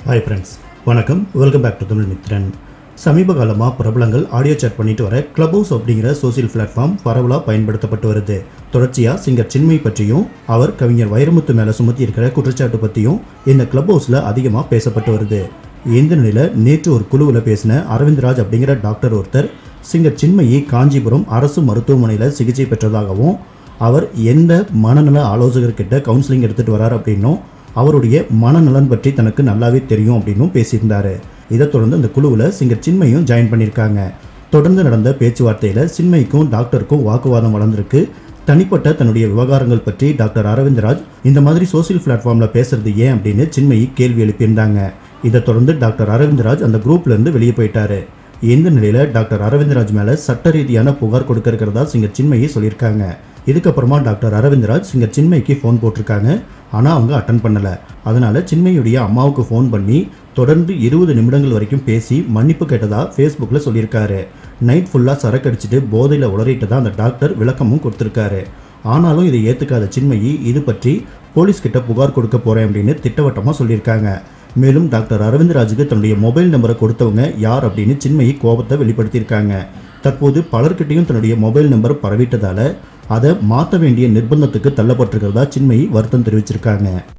hi friends வணக்கம் welcome back to Tamil Mithran சமீப காலமாக பிரபலங்கள் ஆடியோ chat பண்ணிட்டு வர கிளப் ஹவுஸ் அப்படிங்கிற சோசியல் பிளாட்ஃபார்ம் பரவலாக பயன்படுத்தப்பட்டு வருது தொடர்ச்சியாக சிங்கர் சின்மய் பற்றியும் அவர் கவிஞர் வைரமுத்து மேலே சுமத்தி இருக்கிற குற்றச்சாட்டு பற்றியும் இந்த கிளப் ஹவுஸில் அதிகமாக பேசப்பட்டு வருது இந்த நிலையில் நேற்று ஒரு குழுவில் பேசின அரவிந்த்ராஜ் அப்படிங்கிற டாக்டர் ஒருத்தர் சிங்கர் சின்மயி காஞ்சிபுரம் அரசு மருத்துவமனையில் சிகிச்சை பெற்றதாகவும் அவர் எந்த மனநல ஆலோசகர்கிட்ட கவுன்சிலிங் எடுத்துகிட்டு வரார் அப்படின்னும் அவருடைய மனநலன் பற்றி தனக்கு நல்லாவே தெரியும் அப்படின்னும் பேசியிருந்தாரு இதைத் தொடர்ந்து அந்த குழுவில் சிங்கர் சின்மையும் ஜாயின் பண்ணியிருக்காங்க தொடர்ந்து நடந்த பேச்சுவார்த்தையில் சின்மைக்கும் டாக்டருக்கும் வாக்குவாதம் வளர்ந்திருக்கு தனிப்பட்ட தன்னுடைய விவகாரங்கள் பற்றி டாக்டர் அரவிந்த்ராஜ் இந்த மாதிரி சோசியல் பிளாட்ஃபார்மில் பேசுறது ஏன் அப்படின்னு சின்மயி கேள்வி எழுப்பியிருந்தாங்க இதைத் தொடர்ந்து டாக்டர் அரவிந்த்ராஜ் அந்த குரூப்ல இருந்து வெளியே போயிட்டாரு இந்த நிலையில டாக்டர் அரவிந்த்ராஜ் மேல சட்ட ரீதியான புகார் கொடுக்க இருக்கிறதா சிங்கர் சின்மயி சொல்லியிருக்காங்க இதுக்கப்புறமா டாக்டர் அரவிந்த்ராஜ் சிங்கர் சின்மய்க்கு ஃபோன் போட்டிருக்காங்க ஆனால் அவங்க அட்டன் பண்ணலை அதனால சின்மயுடைய அம்மாவுக்கு ஃபோன் பண்ணி தொடர்ந்து இருபது நிமிடங்கள் வரைக்கும் பேசி மன்னிப்பு கேட்டதா ஃபேஸ்புக்கில் சொல்லியிருக்காரு நைட் ஃபுல்லாக சரக்கு அடிச்சுட்டு போதையில் உளறிட்டதா அந்த டாக்டர் விளக்கமும் கொடுத்துருக்காரு ஆனாலும் இதை ஏற்றுக்காத சின்மயி இது பற்றி போலீஸ் கிட்ட புகார் கொடுக்க போகிறேன் அப்படின்னு திட்டவட்டமாக சொல்லியிருக்காங்க மேலும் டாக்டர் அரவிந்த்ராஜுக்கு தன்னுடைய மொபைல் நம்பரை கொடுத்தவங்க யார் அப்படின்னு சின்மயி கோபத்தை வெளிப்படுத்தியிருக்காங்க தற்போது பலர்கிட்டையும் தன்னுடைய மொபைல் நம்பர் பரவிட்டதால அதை மாற்ற வேண்டிய நிர்பந்தத்துக்கு தள்ளப்பட்டிருக்கிறதா சின்மயி வருத்தம் தெரிவிச்சிருக்காங்க